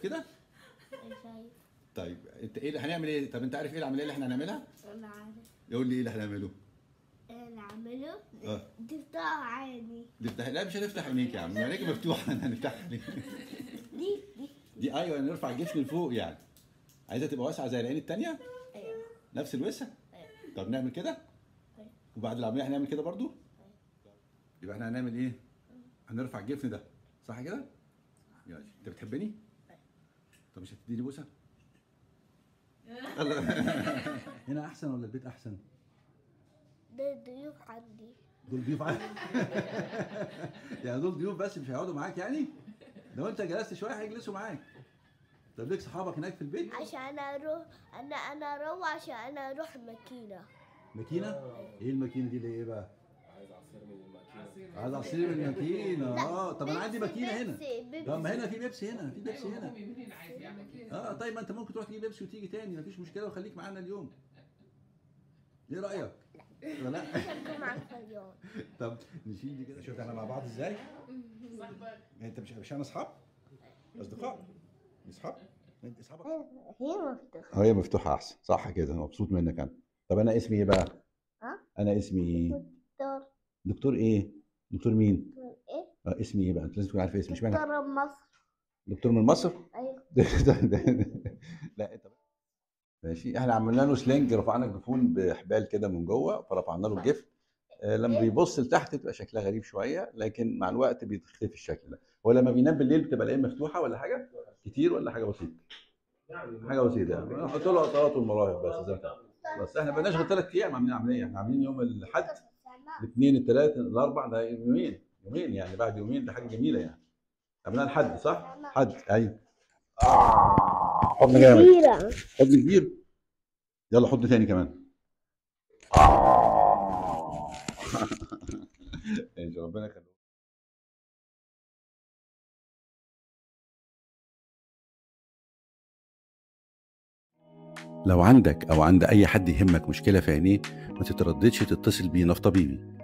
كده شايف طيب انت ايه اللي هنعمل ايه طب انت عارف ايه العمليه اللي احنا هنعملها انا عارف يقول لي ايه اللي هنعمله اللي اعمله اه تفتح عيني نفتح لا مش هنفتح عينيك يا عم عينيك مفتوحه هنفتحها ليه دي دي دي ايوه نرفع الجسم لفوق يعني عايزها تبقى واسعه زي العين التانية ايوه نفس الوسع ايوه طب نعمل كده أيوة. وبعد العمليه هنعمل كده برضو يبقى احنا هنعمل ايه هنرفع الجفن ده صح كده ماشي انت بتحبني طب مش هتديني بوسه الله. هنا احسن ولا البيت احسن ده ضيوف عندي دول ضيوف عادي يعني دول ضيوف بس مش هيقعدوا معاك يعني لو انت جلست شويه هيجلسوا معاك طب ليك صحابك هناك في البيت عشان اروح انا انا اروح عشان انا اروح الماكينه ماكينه ايه الماكينه دي اللي ايه بقى عايز عصير من الماكينه عايز عصير من الماكينه لا، اه طب انا عندي بيبسي، ماكينه هنا بيبسي، بيبسي. طب ما هنا في بيبسي هنا في بيبسي ايوه هنا امي منين عايز يعمل كده اه طيب ما انت ممكن تروح تجيب بيبسي وتيجي تاني مفيش مشكله وخليك معانا اليوم ايه رايك لا لا عشان مع الفيون طب نشيل دي كده شوف احنا مع بعض ازاي صاحبك انت مش مش انا اصحاب اصدقاء اصحاب انت اصحابك هي مفتوحه هي مفتوحه احسن صح كده مبسوط منك انا طب انا اسمي ايه بقى ها؟ انا اسمي ايه دكتور دكتور ايه دكتور مين ايه آه اسمي ايه بقى انت لازم تكون عارف اسمي اشمعنى دكتور مصر دكتور من مصر ايوه لا انت ماشي احنا عملنا له سلنج رفعنا الجفون بحبال كده من جوه فرفعنا له الجفن آه، لما بيبص لتحت تبقى شكلها غريب شويه لكن مع الوقت بيختفي الشكل ده هو لما بينام بالليل بتبقى العين مفتوحه ولا حاجه كتير ولا حاجه بسيطه حاجه بسيطه يعني نحط له قطرات والمراهق بس زي ما كان. بس احنا بقيناش غير ثلاث ايام عاملين عمليه احنا عاملين يوم الاحد الاثنين الثلاث الاربع ده يومين يومين يعني بعد يومين ده حاجه جميله يعني عملناها الحد صح؟ حد ايوه آه، حضن جامد كبيرة حضن كبير يلا حضن تاني كمان ماشي ربنا يخليك لو عندك او عند اي حد يهمك مشكله في عينيه ما تترددش تتصل بينا في طبيبي